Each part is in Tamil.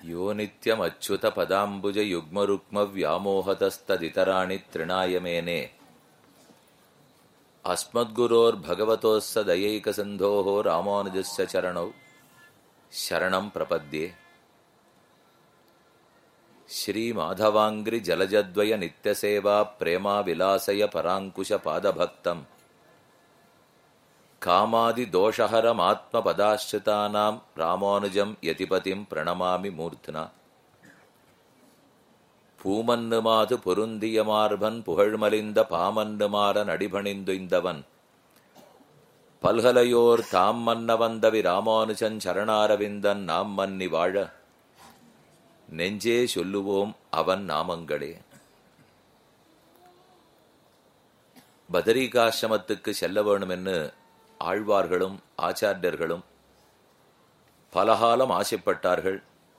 यो नित्यमच्युतपदाम्बुजयुग्मरुक्मव्यामोहतस्तदितराणि तृणाय मेने अस्मद्गुरोर्भगवतोऽस्य दयैकसिन्धोः रामानुजस्य चरणौ शरणं प्रपद्ये श्रीमाधवाङ्घ्रिजलजद्वय नित्यसेवा प्रेमा विलासय पराङ्कुशपादभक्तम् कामादिदोषहरमात्मपदाश्रितानां रामानुजं यतिपतिं प्रणमामि मूर्ध्ना பூமன்னுமாது பொருந்திய மார்பன் புகழ்மலிந்த பாமன்னுமாறன் அடிபணிந்துய்ந்தவன் பல்கலையோர் தாம் மன்ன வந்தவி ராமானுஜன் சரணாரவிந்தன் நாம் மன்னி வாழ நெஞ்சே சொல்லுவோம் அவன் நாமங்களே பதரிகாசிரமத்துக்கு செல்ல வேணுமென்னு ஆழ்வார்களும் ஆச்சாரியர்களும் பலகாலம் ஆசைப்பட்டார்கள்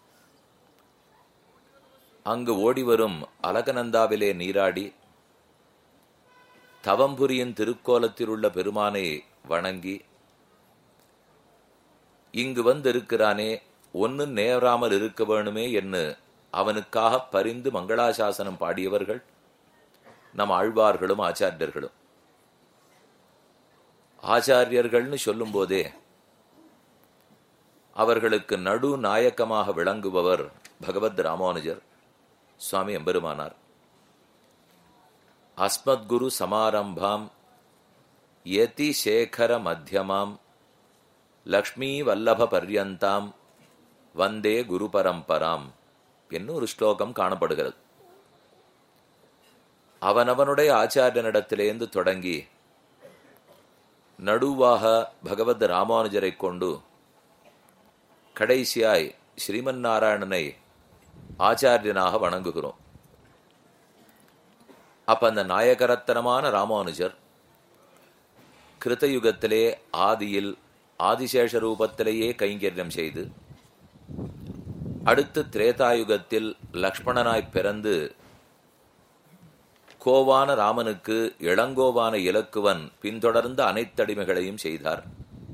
அங்கு ஓடிவரும் அலகநந்தாவிலே நீராடி தவம்புரியின் திருக்கோலத்தில் உள்ள பெருமானை வணங்கி இங்கு வந்திருக்கிறானே ஒன்னு நேராமல் இருக்க வேணுமே என்று அவனுக்காக பரிந்து மங்களாசாசனம் பாடியவர்கள் நம் ஆழ்வார்களும் ஆச்சாரியர்களும் ஆச்சாரியர்கள்னு சொல்லும் போதே அவர்களுக்கு நடு நாயக்கமாக விளங்குபவர் பகவத் ராமானுஜர் சுவாமி எம்பெருமானார் அஸ்மத்குரு சமாரம்பாம் யதி சேகர மத்தியமாம் லக்ஷ்மி வல்லப பர்யந்தாம் வந்தே குரு பரம்பராம் என்னும் ஒரு ஸ்லோகம் காணப்படுகிறது அவனவனுடைய ஆச்சாரியனிடத்திலேந்து தொடங்கி நடுவாக பகவத் ராமானுஜரை கொண்டு கடைசியாய் ஸ்ரீமன் நாராயணனை ஆச்சாரியனாக வணங்குகிறோம் அப்ப அந்த நாயகரத்தனமான ராமானுஜர் கிருத்தயுகத்திலே ஆதியில் ஆதிசேஷ ரூபத்திலேயே கைங்கரியம் செய்து அடுத்து திரேதாயுகத்தில் லக்ஷ்மணனாய் பிறந்து கோவான ராமனுக்கு இளங்கோவான இலக்குவன் பின்தொடர்ந்த அனைத்தடிமைகளையும் செய்தார்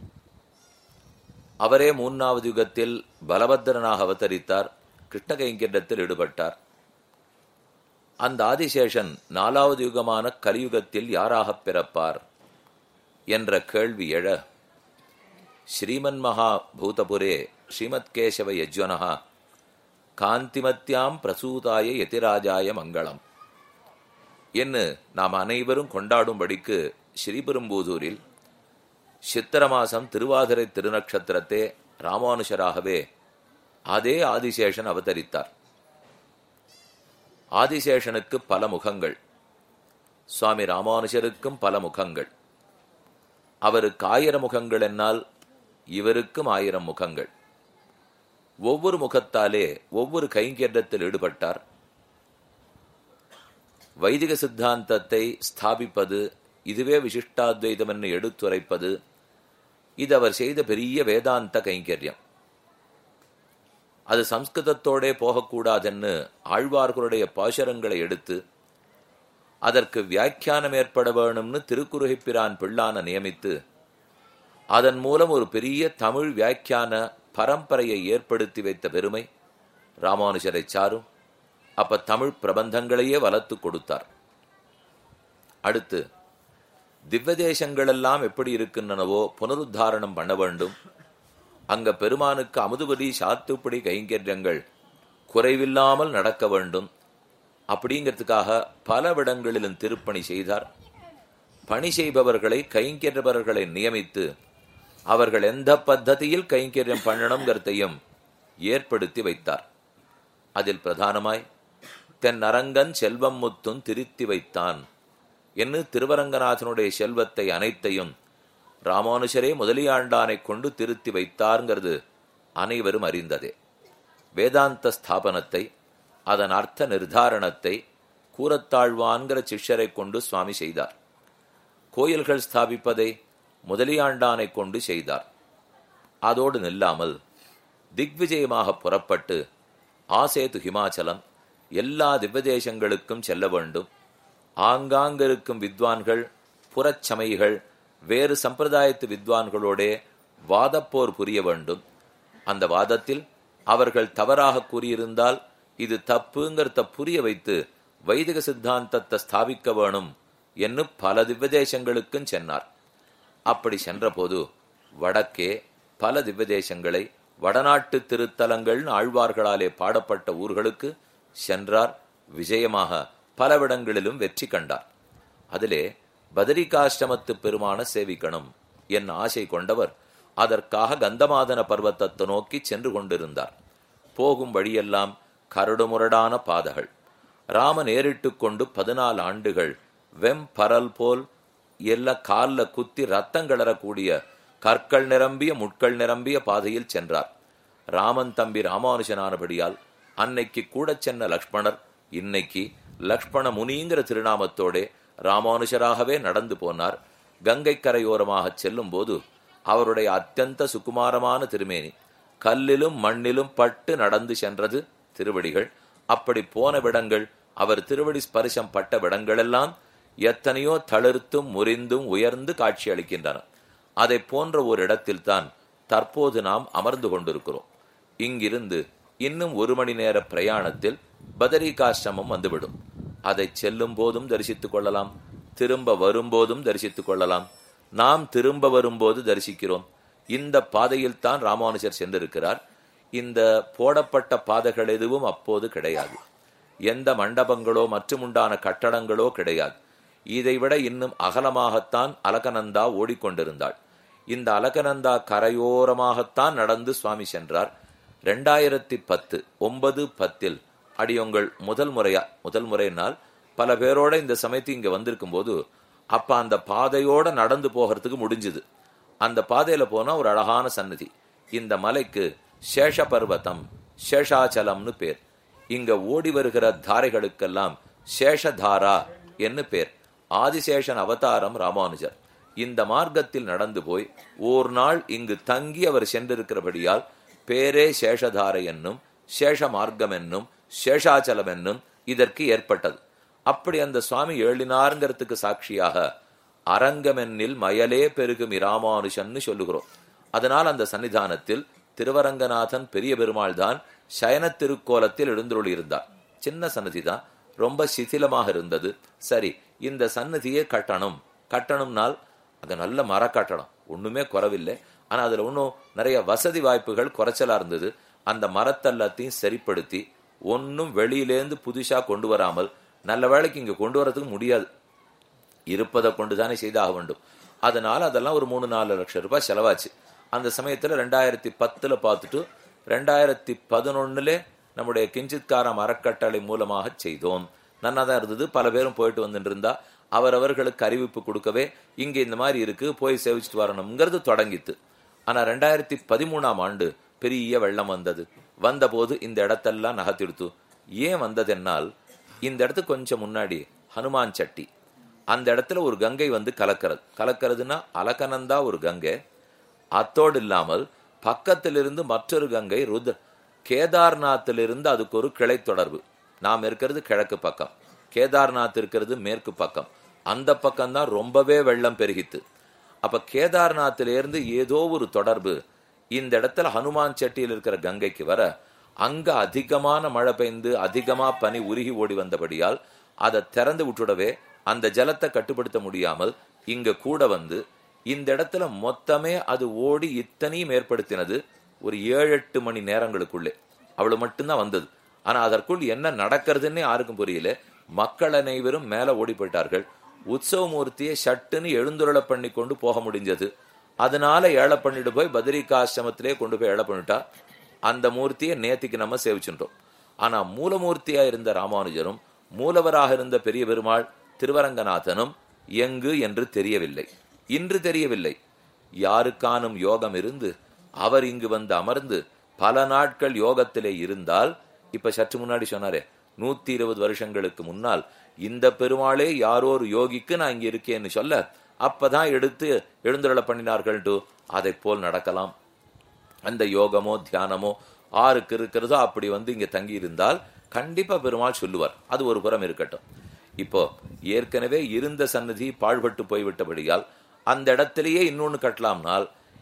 அவரே மூன்றாவது யுகத்தில் பலபத்திரனாக அவதரித்தார் கிருஷ்ண கைங்கரியத்தில் ஈடுபட்டார் அந்த ஆதிசேஷன் நாலாவது யுகமான கலியுகத்தில் யாராக பிறப்பார் என்ற கேள்வி எழ ஸ்ரீமன் மகா பூதபுரே ஸ்ரீமத் கேசவ யஜ்வனஹா காந்திமத்யாம் பிரசூதாய எதிராஜாய மங்களம் என்று நாம் அனைவரும் கொண்டாடும்படிக்கு ஸ்ரீபெரும்பூதூரில் சித்திர மாசம் திருவாதிரை திருநக்ஷத்திரத்தே ராமானுஷராகவே அதே ஆதிசேஷன் அவதரித்தார் ஆதிசேஷனுக்கு பல முகங்கள் சுவாமி ராமானுஜருக்கும் பல முகங்கள் அவருக்கு ஆயிரம் முகங்கள் என்னால் இவருக்கும் ஆயிரம் முகங்கள் ஒவ்வொரு முகத்தாலே ஒவ்வொரு கைங்கரியத்தில் ஈடுபட்டார் வைதிக சித்தாந்தத்தை ஸ்தாபிப்பது இதுவே விசிஷ்டாத்வைதம் என்று எடுத்துரைப்பது இது அவர் செய்த பெரிய வேதாந்த கைங்கரியம் அது சம்ஸ்கிருதத்தோடே போகக்கூடாதென்னு ஆழ்வார்களுடைய பாசரங்களை எடுத்து அதற்கு வியாக்கியானம் ஏற்பட வேணும்னு திருக்குறுகைப்பிரான் பிள்ளான நியமித்து அதன் மூலம் ஒரு பெரிய தமிழ் வியாக்கியான பரம்பரையை ஏற்படுத்தி வைத்த பெருமை ராமானுஜரை சாரும் அப்ப தமிழ் பிரபந்தங்களையே வளர்த்து கொடுத்தார் அடுத்து திவ்ய தேசங்களெல்லாம் எப்படி இருக்கின்றனவோ புனருத்தாரணம் பண்ண வேண்டும் அங்க பெருமானுக்கு அமுதுபடி சாத்துப்படி கைங்கரியங்கள் குறைவில்லாமல் நடக்க வேண்டும் அப்படிங்கிறதுக்காக பல விடங்களிலும் திருப்பணி செய்தார் பணி செய்பவர்களை கைங்கரியவர்களை நியமித்து அவர்கள் எந்த பத்ததியில் கைங்கரியம் பண்ணணுங்கிறதையும் ஏற்படுத்தி வைத்தார் அதில் பிரதானமாய் தென் அரங்கன் செல்வம் முத்தும் திருத்தி வைத்தான் என்று திருவரங்கநாதனுடைய செல்வத்தை அனைத்தையும் ராமானுஷரே முதலியாண்டானை கொண்டு திருத்தி வைத்தார்ங்கிறது அனைவரும் அறிந்ததே வேதாந்த ஸ்தாபனத்தை அதன் அர்த்த நிர்தாரணத்தை கூறத்தாழ்வான்கிற சிஷ்யரை கொண்டு சுவாமி செய்தார் கோயில்கள் ஸ்தாபிப்பதை முதலியாண்டானை கொண்டு செய்தார் அதோடு நில்லாமல் திக்விஜயமாக புறப்பட்டு ஆசேது ஹிமாச்சலம் எல்லா திவ்யதேசங்களுக்கும் செல்ல வேண்டும் ஆங்காங்கிருக்கும் வித்வான்கள் புறச்சமைகள் வேறு சம்பிரதாயத்து வித்வான்களோட வாதப்போர் புரிய வேண்டும் அந்த வாதத்தில் அவர்கள் தவறாக கூறியிருந்தால் இது தப்புங்கிறத புரிய வைத்து வைதிக சித்தாந்தத்தை ஸ்தாபிக்க வேணும் என்று பல திவ்யதேசங்களுக்கும் சென்றார் அப்படி சென்றபோது வடக்கே பல திவ்யதேசங்களை வடநாட்டு திருத்தலங்கள் ஆழ்வார்களாலே பாடப்பட்ட ஊர்களுக்கு சென்றார் விஜயமாக பலவிடங்களிலும் வெற்றி கண்டார் அதிலே பதரிகாஷ்டமத்து பெருமான சேவிக்கணும் என் ஆசை கொண்டவர் அதற்காக கந்தமாதன பர்வத்தத்தை நோக்கி சென்று கொண்டிருந்தார் போகும் வழியெல்லாம் கரடுமுரடான பாதைகள் ராமன் ஏறிட்டு கொண்டு பதினாலு ஆண்டுகள் வெம் பரல் போல் எல்லா கால்ல குத்தி ரத்தம் கிளறக்கூடிய கற்கள் நிரம்பிய முட்கள் நிரம்பிய பாதையில் சென்றார் ராமன் தம்பி ராமானுஜனானபடியால் அன்னைக்கு கூட சென்ன லக்ஷ்மணர் இன்னைக்கு லக்ஷ்மண முனிங்கிற திருநாமத்தோடே ராமானுஜராகவே நடந்து போனார் கங்கை கரையோரமாக செல்லும் போது அவருடைய அத்தியந்த சுகுமாரமான திருமேனி கல்லிலும் மண்ணிலும் பட்டு நடந்து சென்றது திருவடிகள் அப்படி போன விடங்கள் அவர் திருவடி ஸ்பரிசம் பட்ட விடங்களெல்லாம் எத்தனையோ தளிர்த்தும் முறிந்தும் உயர்ந்து காட்சி அளிக்கின்றன அதை போன்ற ஒரு இடத்தில்தான் தற்போது நாம் அமர்ந்து கொண்டிருக்கிறோம் இங்கிருந்து இன்னும் ஒரு மணி நேர பிரயாணத்தில் பதரிகாசிரமம் வந்துவிடும் அதை செல்லும் போதும் தரிசித்துக் கொள்ளலாம் திரும்ப வரும்போதும் தரிசித்துக் கொள்ளலாம் நாம் திரும்ப வரும்போது தரிசிக்கிறோம் இந்த பாதையில் தான் ராமானுஜர் சென்றிருக்கிறார் இந்த போடப்பட்ட பாதைகள் எதுவும் அப்போது கிடையாது எந்த மண்டபங்களோ மற்றுமுண்டான கட்டடங்களோ கிடையாது இதைவிட இன்னும் அகலமாகத்தான் அலகநந்தா ஓடிக்கொண்டிருந்தாள் இந்த அலகநந்தா கரையோரமாகத்தான் நடந்து சுவாமி சென்றார் ரெண்டாயிரத்தி பத்து ஒன்பது பத்தில் அடியொங்கள் முதல் முறையா முதல் முறையினால் பல பேரோட இந்த சமயத்து இங்க வந்திருக்கும் போது அப்ப அந்த பாதையோட நடந்து போகிறதுக்கு முடிஞ்சுது அந்த பாதையில போனா ஒரு அழகான சன்னதி இந்த மலைக்கு சேஷ பர்வதம் சேஷாச்சலம்னு பேர் இங்க ஓடி வருகிற தாரைகளுக்கெல்லாம் சேஷதாரா என்று பேர் ஆதிசேஷன் அவதாரம் ராமானுஜர் இந்த மார்க்கத்தில் நடந்து போய் ஓர் நாள் இங்கு தங்கி அவர் சென்றிருக்கிறபடியால் பேரே சேஷதாரை என்னும் சேஷ மார்க்கம் என்னும் சேஷாச்சலம் என்னும் இதற்கு ஏற்பட்டது அப்படி அந்த சுவாமி ஏழினாருங்கிறதுக்கு சாட்சியாக அரங்கமென்னில் மயலே பெருகும் இராமானுஷன்னு சொல்லுகிறோம் அதனால் அந்த சன்னிதானத்தில் திருவரங்கநாதன் பெரிய பெருமாள் தான் சயன திருக்கோலத்தில் எழுந்துள்ளி இருந்தார் சின்ன சன்னதி தான் ரொம்ப சிதிலமாக இருந்தது சரி இந்த சன்னதியை கட்டணும் கட்டணும்னால் அது நல்ல மர கட்டணம் ஒண்ணுமே குறவில்லை ஆனா அதுல ஒன்றும் நிறைய வசதி வாய்ப்புகள் குறைச்சலா இருந்தது அந்த மரத்தெல்லாத்தையும் சரிப்படுத்தி ஒன்னும் வெளியிலேந்து புதுசா கொண்டு வராமல் நல்ல வேலைக்கு இங்க கொண்டு வரதுக்கு முடியாது இருப்பதை கொண்டுதானே செய்தாக வேண்டும் அதனால அதெல்லாம் ஒரு மூணு நாலு லட்சம் ரூபாய் செலவாச்சு அந்த சமயத்துல ரெண்டாயிரத்தி பத்துல பார்த்துட்டு ரெண்டாயிரத்தி பதினொன்னுல நம்முடைய கிஞ்சித்காரம் அறக்கட்டளை மூலமாக செய்தோம் நன்னா தான் இருந்தது பல பேரும் போயிட்டு வந்துட்டு இருந்தா அவரவர்களுக்கு அறிவிப்பு கொடுக்கவே இங்க இந்த மாதிரி இருக்கு போய் சேவிச்சுட்டு வரணுங்கிறது தொடங்கித்து ஆனா ரெண்டாயிரத்தி பதிமூணாம் ஆண்டு பெரிய வெள்ளம் வந்தது வந்தபோது இந்த இடத்தெல்லாம் நகர்த்திடுத்து ஏன் வந்ததென்னால் இந்த இடத்துக்கு கொஞ்சம் முன்னாடி ஹனுமான் சட்டி அந்த இடத்துல ஒரு கங்கை வந்து கலக்கிறது கலக்கிறதுனா அலக்கனந்தா ஒரு கங்கை அத்தோடு இல்லாமல் பக்கத்திலிருந்து மற்றொரு கங்கை ருத்ர கேதார்நாத்திலிருந்து அதுக்கு ஒரு கிளை தொடர்பு நாம் இருக்கிறது கிழக்கு பக்கம் கேதார்நாத் இருக்கிறது மேற்கு பக்கம் அந்த பக்கம் தான் ரொம்பவே வெள்ளம் பெருகித்து அப்ப கேதார்நாத்திலிருந்து ஏதோ ஒரு தொடர்பு இந்த இடத்துல ஹனுமான் செட்டியில் இருக்கிற கங்கைக்கு வர அங்க அதிகமான மழை பெய்ந்து அதிகமா பனி உருகி ஓடி வந்தபடியால் அதை திறந்து விட்டுடவே அந்த ஜலத்தை கட்டுப்படுத்த முடியாமல் இங்க கூட வந்து இந்த இடத்துல மொத்தமே அது ஓடி இத்தனையும் ஏற்படுத்தினது ஒரு ஏழு எட்டு மணி நேரங்களுக்குள்ளே அவ்வளவு மட்டும்தான் வந்தது ஆனா அதற்குள் என்ன நடக்கிறதுன்னே யாருக்கும் புரியல மக்கள் அனைவரும் மேல ஓடி போயிட்டார்கள் உற்சவ மூர்த்தியை சட்டுன்னு எழுந்துருள பண்ணி கொண்டு போக முடிஞ்சது அதனால ஏழை பண்ணிட்டு போய் பத்ரிகாசிரமத்திலே கொண்டு போய் ஏழை பண்ணிட்டா அந்த மூர்த்தியை நேத்திக்கு நம்ம சேவிச்சுட்டோம் ஆனா மூலமூர்த்தியா இருந்த ராமானுஜரும் மூலவராக இருந்த பெரிய பெருமாள் திருவரங்கநாதனும் எங்கு என்று தெரியவில்லை இன்று தெரியவில்லை யாருக்கானும் யோகம் இருந்து அவர் இங்கு வந்து அமர்ந்து பல நாட்கள் யோகத்திலே இருந்தால் இப்ப சற்று முன்னாடி சொன்னாரே நூத்தி இருபது வருஷங்களுக்கு முன்னால் இந்த பெருமாளே யாரோ ஒரு யோகிக்கு நான் இங்க இருக்கேன்னு சொல்ல அப்பதான் எடுத்து எழுந்துருள பண்ணினார்கள் அதை போல் நடக்கலாம் அந்த யோகமோ தியானமோ ஆருக்கு இருக்கிறதோ அப்படி வந்து இங்க தங்கி இருந்தால் கண்டிப்பா பெருமாள் சொல்லுவார் அது ஒரு புறம் இருக்கட்டும் இப்போ ஏற்கனவே இருந்த சன்னதி பாழ்பட்டு போய்விட்டபடியால் அந்த இடத்திலேயே இன்னொன்னு கட்டலாம்னால்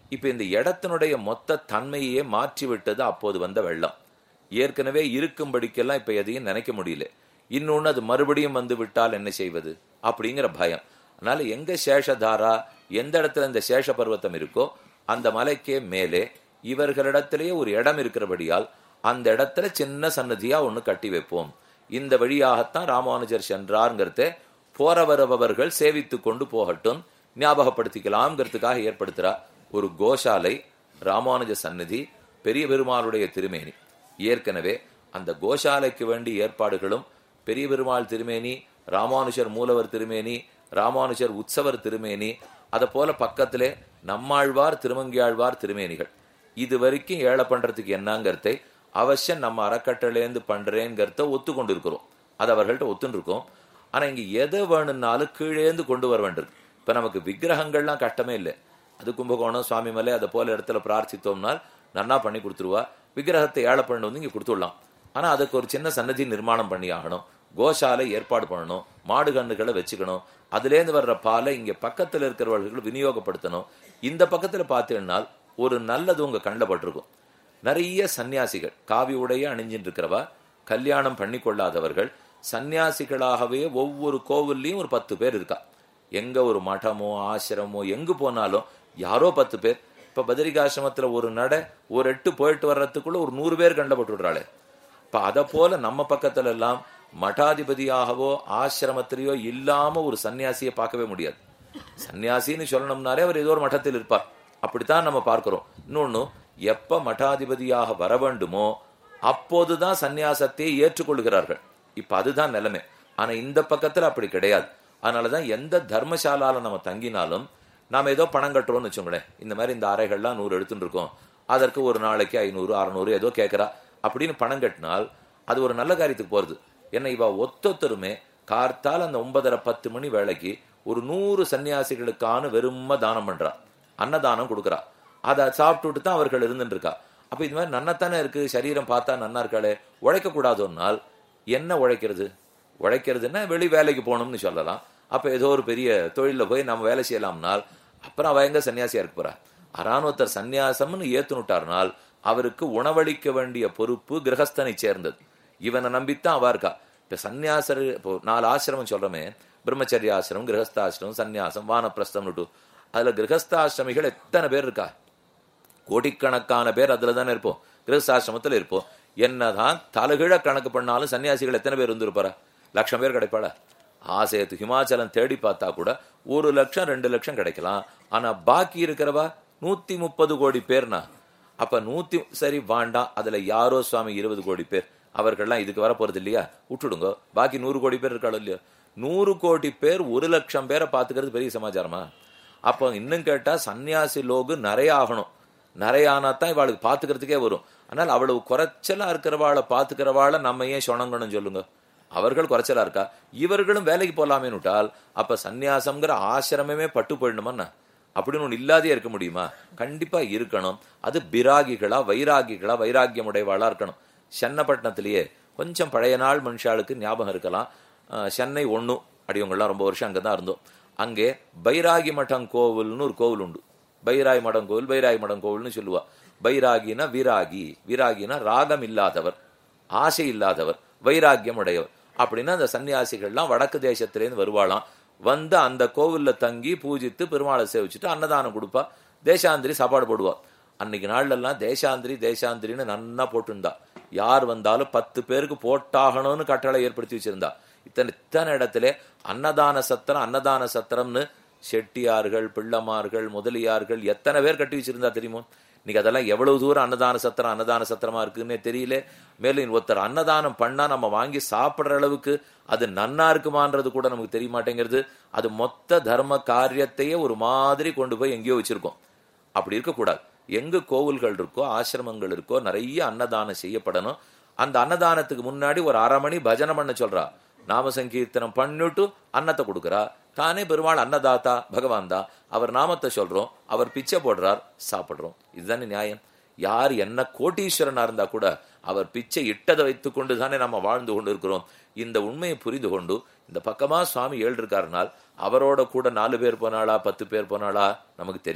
இப்ப இந்த இடத்தினுடைய மொத்த தன்மையே மாற்றி விட்டது அப்போது வந்த வெள்ளம் ஏற்கனவே இருக்கும்படிக்கெல்லாம் இப்ப எதையும் நினைக்க முடியல இன்னொன்னு அது மறுபடியும் வந்து விட்டால் என்ன செய்வது அப்படிங்கிற பயம் அதனால எங்க சேஷதாரா எந்த இடத்துல இந்த சேஷ பர்வத்தம் இருக்கோ அந்த மலைக்கே மேலே இவர்களிடத்திலேயே ஒரு இடம் இருக்கிறபடியால் அந்த இடத்துல சின்ன சன்னதியா ஒண்ணு கட்டி வைப்போம் இந்த வழியாகத்தான் ராமானுஜர் சென்றார்ங்கிறத போற வருபவர்கள் சேவித்து கொண்டு போகட்டும் ஞாபகப்படுத்திக்கலாம்ங்கிறதுக்காக ஏற்படுத்துறா ஒரு கோஷாலை ராமானுஜ சந்நிதி பெரிய பெருமாளுடைய திருமேனி ஏற்கனவே அந்த கோஷாலைக்கு வேண்டிய ஏற்பாடுகளும் பெரிய பெருமாள் திருமேனி ராமானுஜர் மூலவர் திருமேனி ராமானுஜர் உற்சவர் திருமேனி அத போல பக்கத்திலே நம்மாழ்வார் திருமங்கியாழ்வார் திருமேனிகள் இது வரைக்கும் ஏழை பண்றதுக்கு என்னங்கிறதை அவசியம் நம்ம அறக்கட்டளைந்து பண்றேங்கிறத ஒத்துக்கொண்டு இருக்கிறோம் அது அவர்கள்ட்ட ஒத்துன்னு இருக்கோம் ஆனா இங்க எதை வேணும்னாலும் கீழேந்து கொண்டு வர வேண்டியிருக்கு இப்ப நமக்கு விக்கிரகங்கள்லாம் கஷ்டமே இல்லை அது கும்பகோணம் சுவாமி மலை அதை போல இடத்துல பிரார்த்தித்தோம்னால் நன்னா பண்ணி கொடுத்துருவா விக்கிரகத்தை ஏழை பண்ண வந்து இங்க கொடுத்துடலாம் ஆனா அதுக்கு ஒரு சின்ன சன்னதி நிர்மாணம் பண்ணி ஆகணும் கோஷாலை ஏற்பாடு பண்ணணும் மாடு கண்ணுகளை வச்சுக்கணும் அதுலேருந்து வர்ற பாலை இங்க பக்கத்துல இருக்கிறவர்கள் விநியோகப்படுத்தணும் இந்த பக்கத்துல பார்த்தீங்கன்னா ஒரு நல்லது உங்க கண்ணில் பட்டிருக்கும் நிறைய சன்னியாசிகள் காவி உடைய அணிஞ்சிட்டு இருக்கிறவா கல்யாணம் பண்ணி கொள்ளாதவர்கள் சன்னியாசிகளாகவே ஒவ்வொரு கோவில்லையும் ஒரு பத்து பேர் இருக்கா எங்க ஒரு மடமோ ஆசிரமோ எங்கு போனாலும் யாரோ பத்து பேர் இப்ப பதரிகாசிரமத்துல ஒரு நட ஒரு எட்டு போயிட்டு வர்றதுக்குள்ள ஒரு நூறு பேர் கண்டப்பட்டு விடுறாளே இப்ப அத போல நம்ம பக்கத்துல எல்லாம் மடாதிபதியாகவோ ஆசிரமத்திலேயோ இல்லாம ஒரு சன்னியாசியை பார்க்கவே முடியாது சன்னியாசின்னு சொல்லணும்னாலே அவர் ஏதோ ஒரு மட்டத்தில் இருப்பார் அப்படித்தான் நம்ம பார்க்கிறோம் இன்னொன்னு எப்ப மடாதிபதியாக வர வேண்டுமோ அப்போதுதான் சந்நியாசத்தை ஏற்றுக்கொள்கிறார்கள் இப்ப அதுதான் நிலைமை ஆனா இந்த பக்கத்துல அப்படி கிடையாது அதனாலதான் எந்த தர்மசாலால நம்ம தங்கினாலும் நாம ஏதோ பணம் கட்டுறோம்னு வச்சுங்களேன் இந்த மாதிரி இந்த அறைகள்லாம் நூறு எடுத்துட்டு இருக்கோம் அதற்கு ஒரு நாளைக்கு ஐநூறு அறுநூறு ஏதோ கேட்கறா அப்படின்னு பணம் கட்டினால் அது ஒரு நல்ல காரியத்துக்கு போறது ஏன்னா இவ ஒத்தொத்தருமே கார்த்தால் அந்த ஒன்பதரை பத்து மணி வேலைக்கு ஒரு நூறு சன்னியாசிகளுக்கான வெறும தானம் பண்றா அன்னதானம் கொடுக்கறா அதை சாப்பிட்டுட்டு தான் அவர்கள் இருந்துட்டு இருக்கா அப்ப இது மாதிரி நன்னத்தானே இருக்கு சரீரம் பார்த்தா நன்னா இருக்காளே உழைக்க கூடாதுன்னால் என்ன உழைக்கிறது உழைக்கிறதுன்னா வெளி வேலைக்கு போகணும்னு சொல்லலாம் அப்ப ஏதோ ஒரு பெரிய தொழில போய் நம்ம வேலை செய்யலாம்னால் அப்புறம் அவ எங்க சன்னியாசியா இருக்க போறா அராணுவத்தர் சன்னியாசம்னு ஏத்துனுட்டார்னால் அவருக்கு உணவளிக்க வேண்டிய பொறுப்பு கிரகஸ்தனை சேர்ந்தது இவனை நம்பித்தான் அவ இருக்கா இப்ப சன்னியாசர் இப்போ நாலு ஆசிரமம் சொல்றோமே பிரம்மச்சரிய ஆசிரமம் கிரகஸ்தாசிரமம் சன்னியாசம் வானப்பிரஸ்தம்னுட்டு அதுல கிரகஸ்தாசிரமிகள் எத்தனை பேர் இருக்கா கோடிக்கணக்கான பேர் அதுல தானே இருப்போம் கிரகஸ்தாசிரமத்துல இருப்போம் என்னதான் தலைகீழ கணக்கு பண்ணாலும் சன்னியாசிகள் எத்தனை பேர் இருந்திருப்பாரா லட்சம் பேர் கிடைப்பாளா ஆசையத்து ஹிமாச்சலம் தேடி பார்த்தா கூட ஒரு லட்சம் ரெண்டு லட்சம் கிடைக்கலாம் ஆனா பாக்கி இருக்கிறவா நூத்தி முப்பது கோடி பேர்னா அப்ப நூத்தி சரி வாண்டாம் அதுல யாரோ சுவாமி இருபது கோடி பேர் அவர்கள்லாம் இதுக்கு வர போறது இல்லையா விட்டுடுங்க பாக்கி நூறு கோடி பேர் இருக்காளோ இல்லையோ நூறு கோடி பேர் ஒரு லட்சம் பேரை பாத்துக்கிறது பெரிய சமாச்சாரமா அப்போ இன்னும் கேட்டா சன்னியாசி லோகு நிறைய ஆகணும் நிறைய ஆனா தான் இவாளுக்கு பாத்துக்கிறதுக்கே வரும் ஆனால் அவ்வளவு குறைச்சலா இருக்கிறவாளை பாத்துக்கிறவாளை நம்ம ஏன் சொணங்கணும் சொல்லுங்க அவர்கள் குறைச்சலா இருக்கா இவர்களும் வேலைக்கு போலாமேன்னு விட்டால் அப்ப சந்நியாசம்ங்கிற ஆசிரமமே பட்டு போயிடணுமா அப்படின்னு ஒண்ணு இல்லாதே இருக்க முடியுமா கண்டிப்பா இருக்கணும் அது பிராகிகளா வைராகிகளா வைராக்கியம் உடையவாளா இருக்கணும் சென்னப்பட்டினத்திலேயே கொஞ்சம் பழைய நாள் மனுஷாளுக்கு ஞாபகம் இருக்கலாம் சென்னை ஒண்ணு அடியவங்கள்லாம் ரொம்ப வருஷம் அங்கதான் இருந்தோம் அங்கே பைராகி மடம் கோவில்னு ஒரு கோவில் உண்டு பைராகி மடம் கோவில் பைராகி மடம் கோவில்னு சொல்லுவா பைராகினா விராகி விராகினா ராகம் இல்லாதவர் ஆசை இல்லாதவர் வைராக்கியம் உடையவர் அப்படின்னா அந்த சன்னியாசிகள்லாம் வடக்கு தேசத்திலேருந்து வருவாளாம் வந்து அந்த கோவில்ல தங்கி பூஜித்து பெருமாளை சேவிச்சுட்டு அன்னதானம் கொடுப்பா தேசாந்திரி சாப்பாடு போடுவா அன்னைக்கு நாள்ல எல்லாம் தேசாந்திரி தேசாந்திரின்னு நன்னா போட்டுருந்தா யார் வந்தாலும் பத்து பேருக்கு போட்டாகணும்னு கட்டளை ஏற்படுத்தி வச்சிருந்தா இத்தனை இத்தனை இடத்துல அன்னதான சத்திரம் அன்னதான சத்திரம்னு செட்டியார்கள் பிள்ளமார்கள் முதலியார்கள் எத்தனை பேர் கட்டி வச்சிருந்தா தெரியுமோ இன்னைக்கு அதெல்லாம் எவ்வளவு தூரம் அன்னதான சத்திரம் அன்னதான சத்திரமா இருக்குன்னே தெரியல மேலும் ஒருத்தர் அன்னதானம் பண்ணா நம்ம வாங்கி சாப்பிடுற அளவுக்கு அது நன்னா இருக்குமான்றது கூட நமக்கு தெரிய மாட்டேங்கிறது அது மொத்த தர்ம காரியத்தையே ஒரு மாதிரி கொண்டு போய் எங்கேயோ வச்சிருக்கோம் அப்படி இருக்கக்கூடாது எங்க கோவில்கள் இருக்கோ ஆசிரமங்கள் இருக்கோ நிறைய அன்னதானம் செய்யப்படணும் அந்த அன்னதானத்துக்கு முன்னாடி ஒரு அரை மணி பஜனை பண்ண சொல்றா நாம சங்கீர்த்தனம் பண்ணிட்டு அன்னத்தை கொடுக்கறா தானே பெருமாள் அன்னதாத்தா பகவான் தான் அவர் நாமத்தை சொல்றோம் அவர் பிச்சை போடுறார் சாப்பிடுறோம் இதுதானே நியாயம் யார் என்ன கோட்டீஸ்வரனா இருந்தா கூட அவர் பிச்சை இட்டதை வைத்துக் கொண்டு தானே நம்ம வாழ்ந்து கொண்டு இருக்கிறோம் இந்த உண்மையை புரிந்து கொண்டு இந்த பக்கமா சுவாமி ஏழு இருக்காருனால் அவரோட கூட நாலு பேர் போனாளா பத்து பேர் போனாளா நமக்கு தெரியாது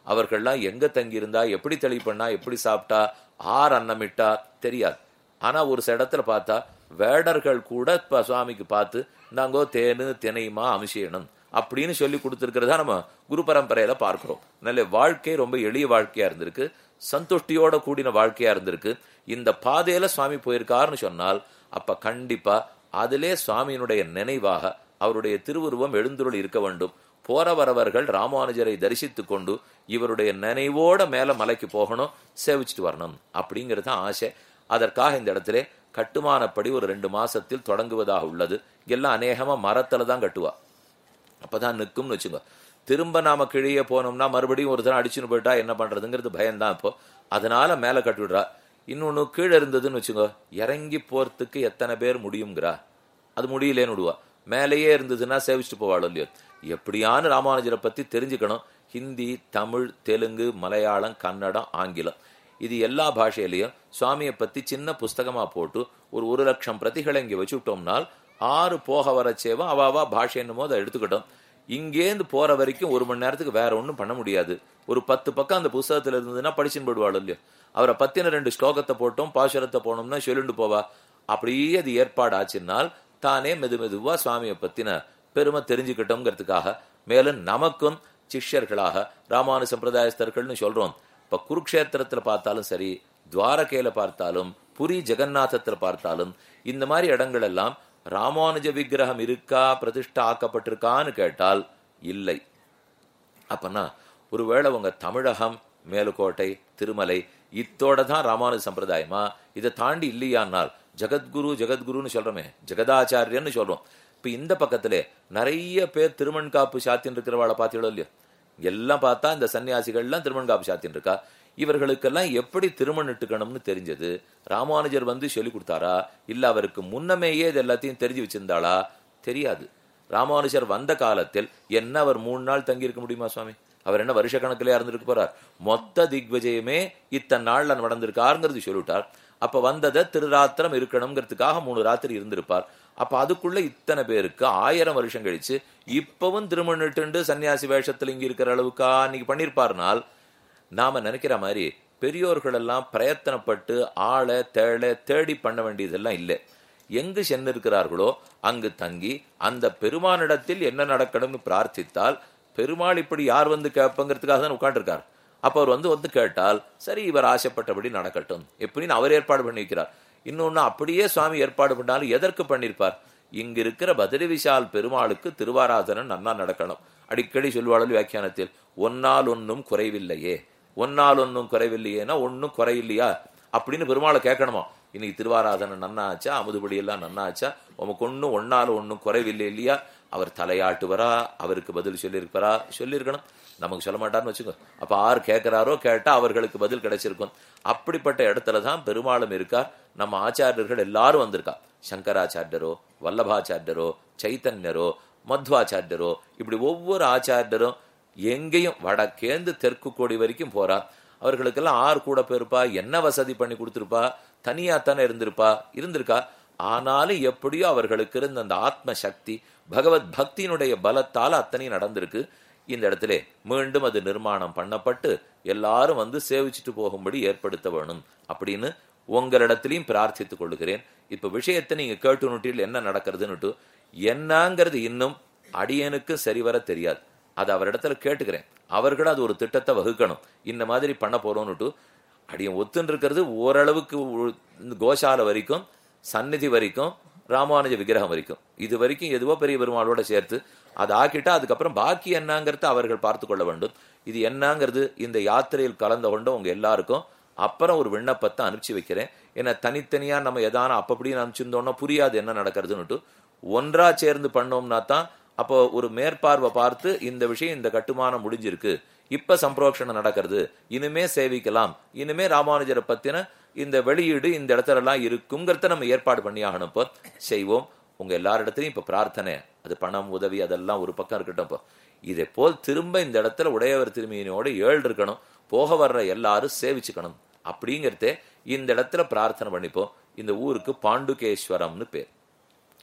அவர்கள்லாம் எங்க தங்கியிருந்தா எப்படி தெளி பண்ணா எப்படி சாப்பிட்டா ஆர் அன்னமிட்டா தெரியாது ஆனா ஒரு சில இடத்துல பார்த்தா வேடர்கள் கூட இப்ப சுவாமிக்கு பார்த்து நாங்கோ தேனு தினைமா அமிஷேனம் அப்படின்னு சொல்லி கொடுத்துருக்கிறதா நம்ம குரு பரம்பரையில பார்க்கிறோம் நல்ல வாழ்க்கை ரொம்ப எளிய வாழ்க்கையா இருந்திருக்கு சந்துஷ்டியோட கூடின வாழ்க்கையா இருந்திருக்கு இந்த பாதையில சுவாமி போயிருக்காருன்னு சொன்னால் அப்ப கண்டிப்பா அதிலே சுவாமியினுடைய நினைவாக அவருடைய திருவுருவம் எழுந்துருள் இருக்க வேண்டும் போற வரவர்கள் ராமானுஜரை தரிசித்துக் கொண்டு இவருடைய நினைவோட மேல மலைக்கு போகணும் சேவிச்சுட்டு வரணும் அப்படிங்கிறது தான் ஆசை அதற்காக இந்த இடத்துல கட்டுமானப்படி ஒரு ரெண்டு மாசத்தில் தொடங்குவதாக உள்ளது எல்லாம் அநேகமா மரத்துல தான் கட்டுவா அப்பதான் நிற்கும்னு வச்சுங்க திரும்ப நாம கிழியே போனோம்னா மறுபடியும் ஒரு தடவை அடிச்சுன்னு போயிட்டா என்ன பண்றதுங்கிறது பயம்தான் இப்போ அதனால மேல கட்டிவிடுறா இன்னொன்னு கீழே இருந்ததுன்னு வச்சுங்க இறங்கி போறதுக்கு எத்தனை பேர் முடியுங்கிறா அது முடியலேன்னு விடுவா மேலேயே இருந்ததுன்னா சேவிச்சுட்டு போவாள் இல்லையோ எப்படியான ராமானுஜரை பத்தி தெரிஞ்சுக்கணும் ஹிந்தி தமிழ் தெலுங்கு மலையாளம் கன்னடம் ஆங்கிலம் இது எல்லா பாஷையிலையும் சுவாமியை பத்தி சின்ன புஸ்தகமா போட்டு ஒரு ஒரு லட்சம் பிரதிகளை இங்க வச்சுட்டோம்னால் ஆறு போக வர சேவம் அவாவா பாஷை என்னமோ அதை எடுத்துக்கிட்டோம் இங்கேருந்து போற வரைக்கும் ஒரு மணி நேரத்துக்கு வேற ஒன்றும் பண்ண முடியாது ஒரு பத்து பக்கம் அந்த புஸ்தகத்துல இருந்ததுன்னா படிச்சுன்னு போடுவாள் இல்லையோ அவரை பத்தின ரெண்டு ஸ்லோகத்தை போட்டோம் பாசுரத்தை போனோம்னா சொல்லிட்டு போவா அப்படியே அது ஏற்பாடு ஆச்சுன்னால் தானே மெது மெதுவா சுவாமியை பத்தின பெருமை தெரிஞ்சுக்கிட்டோங்கிறதுக்காக மேலும் நமக்கும் சிஷ்யர்களாக ராமானு சம்பிரதாயஸ்தர்கள்னு சொல்றோம் இப்ப குருக்ஷேத்திரத்துல பார்த்தாலும் சரி துவாரகையில பார்த்தாலும் புரி ஜெகநாதத்துல பார்த்தாலும் இந்த மாதிரி இடங்கள் எல்லாம் ராமானுஜ விக்கிரகம் இருக்கா பிரதிஷ்டா ஆக்கப்பட்டிருக்கான்னு கேட்டால் இல்லை அப்பனா ஒருவேளை உங்க தமிழகம் மேலுக்கோட்டை திருமலை இத்தோட தான் ராமானுஜ சம்பிரதாயமா இதை தாண்டி இல்லையானால் ஜெகத்குரு ஜெகத்குருன்னு சொல்றோமே ஜெகதாச்சாரியன்னு சொல்றோம் இப்ப இந்த பக்கத்திலே நிறைய பேர் திருமண் காப்பு சாத்தின்னு இருக்கிறவாளை பார்த்தீங்களோ இல்லையோ எல்லாம் பார்த்தா இந்த சன்னியாசிகள்லாம் திருமண் காப்பு சாத்தின்னு இருக்கா இவர்களுக்கெல்லாம் எப்படி திருமணிட்டுக்கணும்னு தெரிஞ்சது ராமானுஜர் வந்து சொல்லி கொடுத்தாரா இல்ல அவருக்கு முன்னமேயே இது எல்லாத்தையும் தெரிஞ்சு வச்சிருந்தாளா தெரியாது ராமானுஜர் வந்த காலத்தில் என்ன அவர் மூணு நாள் தங்கி இருக்க முடியுமா சுவாமி அவர் என்ன வருஷ கணக்கிலே இருந்திருக்க போறார் மொத்த திக்விஜயமே இத்தனை நாள்ல நடந்திருக்காருங்கிறது சொல்லிவிட்டார் அப்ப வந்ததை திருராத்திரம் இருக்கணுங்கிறதுக்காக மூணு ராத்திரி இருந்திருப்பார் அப்ப அதுக்குள்ள இத்தனை பேருக்கு ஆயிரம் வருஷம் கழிச்சு இப்பவும் திருமணிட்டு சன்னியாசி வேஷத்துல இங்க இருக்கிற அளவுக்கா அன்னைக்கு பண்ணிருப்பார்னால் நாம நினைக்கிற மாதிரி பெரியோர்கள் எல்லாம் பிரயத்தனப்பட்டு ஆளை தேளை தேடி பண்ண வேண்டியதெல்லாம் இல்லை எங்கு சென்றிருக்கிறார்களோ அங்கு தங்கி அந்த பெருமானிடத்தில் என்ன நடக்கணும்னு பிரார்த்தித்தால் பெருமாள் இப்படி யார் வந்து கேட்பங்கிறதுக்காக தான் உட்காந்துருக்கார் அப்ப அவர் வந்து வந்து கேட்டால் சரி இவர் ஆசைப்பட்டபடி நடக்கட்டும் எப்படின்னு அவர் ஏற்பாடு பண்ணி வைக்கிறார் இன்னொன்னு அப்படியே சுவாமி ஏற்பாடு பண்ணாலும் எதற்கு பண்ணிருப்பார் இங்க இருக்கிற பத்ரி விஷால் பெருமாளுக்கு திருவாராதனம் நன்னா நடக்கணும் அடிக்கடி சொல்வாளல் வியாக்கியானத்தில் ஒன்னால் ஒன்னும் குறைவில்லையே ஒன்னால் ஒன்னும் குறைவில்லையேனா ஒன்னும் குறையில்லையா அப்படின்னு பெருமாளை கேட்கணுமா இன்னைக்கு திருவாராதனை நன்னாச்சா அமுதுபடி எல்லாம் நன்னாச்சா உமக்கு ஒன்னும் ஒன்னால ஒன்னும் குறைவில்லை இல்லையா அவர் தலையாட்டுவரா அவருக்கு பதில் சொல்லியிருப்பாரா சொல்லியிருக்கணும் நமக்கு சொல்ல மாட்டார்னு வச்சுக்கோ அப்ப ஆர் கேட்கிறாரோ கேட்டா அவர்களுக்கு பதில் கிடைச்சிருக்கும் அப்படிப்பட்ட இடத்துல தான் பெருமாளும் இருக்கார் நம்ம ஆச்சாரியர்கள் எல்லாரும் வந்திருக்கா சங்கராச்சாரியரோ வல்லபாச்சாரியரோ சைத்தன்யரோ மத்வாச்சாரியரோ இப்படி ஒவ்வொரு ஆச்சாரியரும் எங்கேயும் வடக்கேந்து தெற்கு கோடி வரைக்கும் போறார் அவர்களுக்கெல்லாம் ஆறு கூட போயிருப்பா என்ன வசதி பண்ணி கொடுத்திருப்பா தனியா தானே இருந்திருப்பா இருந்திருக்கா ஆனாலும் எப்படியோ அவர்களுக்கு இருந்த அந்த ஆத்ம சக்தி பகவத் பக்தியினுடைய பலத்தால் அத்தனையும் நடந்திருக்கு இந்த இடத்துல மீண்டும் அது நிர்மாணம் பண்ணப்பட்டு எல்லாரும் வந்து சேவிச்சுட்டு போகும்படி ஏற்படுத்த வேணும் அப்படின்னு உங்களிடத்திலையும் பிரார்த்தித்துக் கொள்ளுகிறேன் இப்ப விஷயத்தை நீங்க கேட்டுனுட்டில் என்ன நடக்கிறதுன்னுட்டு என்னங்கிறது இன்னும் அடியனுக்கு சரிவர தெரியாது அது அவரிடத்துல கேட்டுக்கிறேன் அவர்களும் அது ஒரு திட்டத்தை வகுக்கணும் இந்த மாதிரி பண்ண போறோம்னுட்டு அடியன் ஒத்துன்னு இருக்கிறது ஓரளவுக்கு கோஷால வரைக்கும் சந்நிதி வரைக்கும் ராமானுஜ விக்கிரகம் வரைக்கும் இது வரைக்கும் எதுவோ பெரிய பெருமாளோட சேர்த்து அதை ஆக்கிட்டா அதுக்கப்புறம் பாக்கி என்னங்கிறத அவர்கள் பார்த்து கொள்ள வேண்டும் இது என்னங்கிறது இந்த யாத்திரையில் கலந்து கொண்ட உங்க எல்லாருக்கும் அப்புறம் ஒரு விண்ணப்பத்தை அனுப்பிச்சு வைக்கிறேன் ஏன்னா தனித்தனியா நம்ம எதான அப்பப்படின்னு அனுப்பிச்சிருந்தோம்னா புரியாது என்ன நடக்கிறதுன்னுட்டு ஒன்றா சேர்ந்து பண்ணோம்னா தான் அப்போ ஒரு மேற்பார்வை பார்த்து இந்த விஷயம் இந்த கட்டுமானம் முடிஞ்சிருக்கு இப்ப சம்பிரோஷணம் நடக்கிறது இனிமே சேவிக்கலாம் இனிமே ராமானுஜரை பத்தின இந்த வெளியீடு இந்த இடத்துல எல்லாம் இருக்குங்கிறத நம்ம ஏற்பாடு பண்ணி ஆகணும் இப்போ செய்வோம் உங்க எல்லாரிடத்திலையும் இப்ப பிரார்த்தனை அது பணம் உதவி அதெல்லாம் ஒரு பக்கம் இருக்கட்டும் இப்போ இதே போல் திரும்ப இந்த இடத்துல உடையவர் திரும்பியினோட ஏழு இருக்கணும் போக வர்ற எல்லாரும் சேவிச்சுக்கணும் அப்படிங்கிறதே இந்த இடத்துல பிரார்த்தனை பண்ணிப்போம் இந்த ஊருக்கு பாண்டுகேஸ்வரம்னு பேர்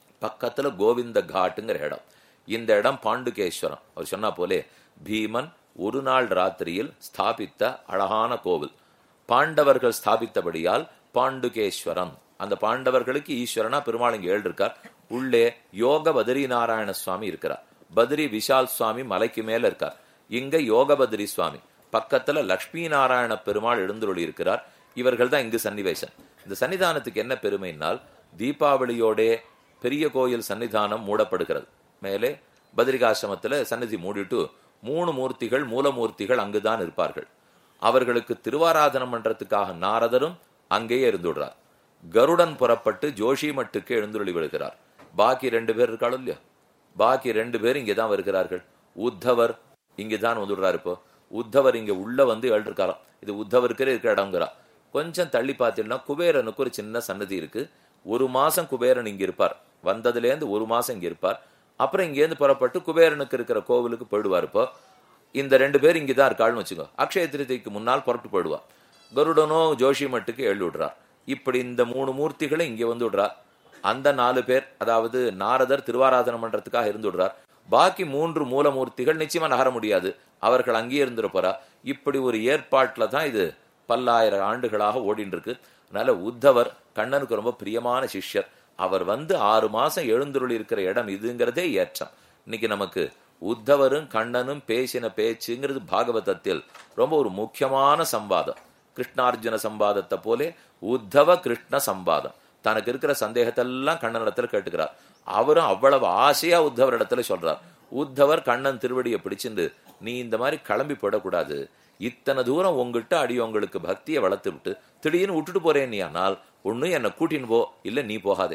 பக்கத்துல கோவிந்த காட்டுங்கிற இடம் இந்த இடம் பாண்டுகேஸ்வரம் அவர் சொன்னா போலே பீமன் ஒரு நாள் ராத்திரியில் ஸ்தாபித்த அழகான கோவில் பாண்டவர்கள் ஸ்தாபித்தபடியால் பாண்டுகேஸ்வரம் அந்த பாண்டவர்களுக்கு ஈஸ்வரனா பெருமாள் இங்க ஏழு இருக்கார் உள்ளே யோக பத்ரி நாராயண சுவாமி இருக்கிறார் பத்ரி விஷால் சுவாமி மலைக்கு மேல இருக்கார் இங்க யோக பத்ரி சுவாமி பக்கத்துல லக்ஷ்மி நாராயண பெருமாள் எழுந்துருளி இருக்கிறார் இவர்கள் தான் இங்கு சன்னிவேசம் இந்த சன்னிதானத்துக்கு என்ன பெருமைனால் தீபாவளியோடே பெரிய கோயில் சன்னிதானம் மூடப்படுகிறது மேலே பத்ரிகாசிரமத்துல சன்னிதி மூடிட்டு மூணு மூர்த்திகள் மூலமூர்த்திகள் அங்குதான் இருப்பார்கள் அவர்களுக்கு திருவாராதனம் பண்றதுக்காக நாரதரும் அங்கேயே இருந்துடுறார் கருடன் புறப்பட்டு ஜோஷி மட்டுக்கு எழுந்துருளி விடுகிறார் பாக்கி ரெண்டு பேர் இருக்காளோ இல்லையா பாக்கி ரெண்டு பேர் இங்கதான் வருகிறார்கள் உத்தவர் இங்கதான் வந்துடுறாரு இப்போ உத்தவர் இங்க உள்ள வந்து எழுதிருக்காராம் இது உத்தவருக்கு இருக்கிற இடங்கிறா கொஞ்சம் தள்ளி பார்த்தீங்கன்னா குபேரனுக்கு ஒரு சின்ன சன்னதி இருக்கு ஒரு மாசம் குபேரன் இங்க இருப்பார் வந்ததுலேருந்து ஒரு மாசம் இங்க இருப்பார் அப்புறம் இங்கேருந்து புறப்பட்டு குபேரனுக்கு இருக்கிற கோவிலுக்கு போயிடுவார் இப்போ இந்த ரெண்டு பேர் இங்கதான் இருக்காள்னு வச்சுக்கோ அக்ஷய திருதிக்கு முன்னால் புறப்பட்டு போயிடுவா கருடனோ ஜோஷி மட்டுக்கு எழுதி விடுறார் இப்படி இந்த மூணு மூர்த்திகளை இங்க வந்து விடுறார் அந்த நாலு பேர் அதாவது நாரதர் திருவாராதனம் பண்றதுக்காக இருந்து விடுறார் பாக்கி மூன்று மூலமூர்த்திகள் நிச்சயமா நகர முடியாது அவர்கள் அங்கேயே இருந்திருப்பாரா இப்படி ஒரு ஏற்பாட்டுல தான் இது பல்லாயிரம் ஆண்டுகளாக ஓடிட்டு இருக்கு அதனால உத்தவர் கண்ணனுக்கு ரொம்ப பிரியமான சிஷ்யர் அவர் வந்து ஆறு மாசம் எழுந்துருளி இருக்கிற இடம் இதுங்கிறதே ஏற்றம் இன்னைக்கு நமக்கு உத்தவரும் கண்ணனும் பேசின பேச்சுங்கிறது பாகவதத்தில் ரொம்ப ஒரு முக்கியமான சம்பாதம் கிருஷ்ணார்ஜுன சம்பாதத்தை போலே உத்தவ கிருஷ்ண சம்பாதம் தனக்கு இருக்கிற சந்தேகத்தெல்லாம் கண்ணனிடத்துல கேட்டுக்கிறார் அவரும் அவ்வளவு ஆசையா உத்தவர் இடத்துல சொல்றார் உத்தவர் கண்ணன் திருவடியை பிடிச்சிருந்து நீ இந்த மாதிரி கிளம்பி போடக்கூடாது இத்தனை தூரம் உங்ககிட்ட அடி உங்களுக்கு பக்தியை வளர்த்து விட்டு திடீர்னு விட்டுட்டு போறேன் நீ ஆனால் ஒண்ணு என்னை கூட்டின்னு போ இல்ல நீ போகாதே